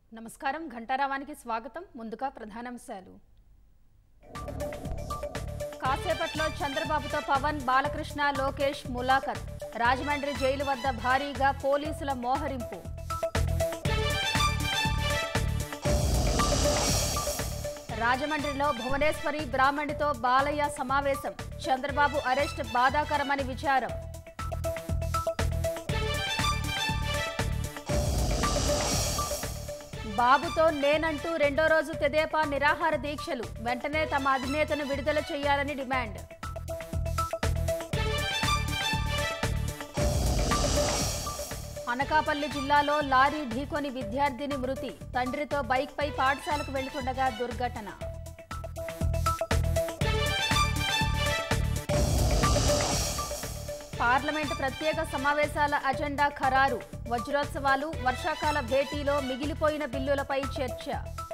నమస్కారం ఘంటారావానికి స్వాగతం ముందుగా ప్రధానాంశాలు కాసేపట్లో చంద్రబాబుతో పవన్ బాలకృష్ణ లోకేష్ ములాఖత్ రాజమండ్రి జైలు వద్ద భారీగా పోలీసుల మోహరింపు రాజమండ్రిలో భువనేశ్వరి బ్రాహ్మణితో బాలయ్య సమావేశం చంద్రబాబు అరెస్ట్ బాధాకరమని విచారం బాబుతో నేనంటూ రెండో రోజు తెదేపా నిరాహార దీక్షలు వెంటనే తమ అధినేతను విడుదల చేయాలని డిమాండ్ అనకాపల్లి జిల్లాలో లారీ ఢీకొని విద్యార్థిని మృతి తండ్రితో బైక్పై పాఠశాలకు వెళ్తుండగా దుర్ఘటన పార్లమెంటు ప్రత్యేక సమావేశాల అజెండా ఖరారు వజ్రోత్సవాలు వర్షాకాల భేటీలో మిగిలిపోయిన బిల్లులపై చర్చ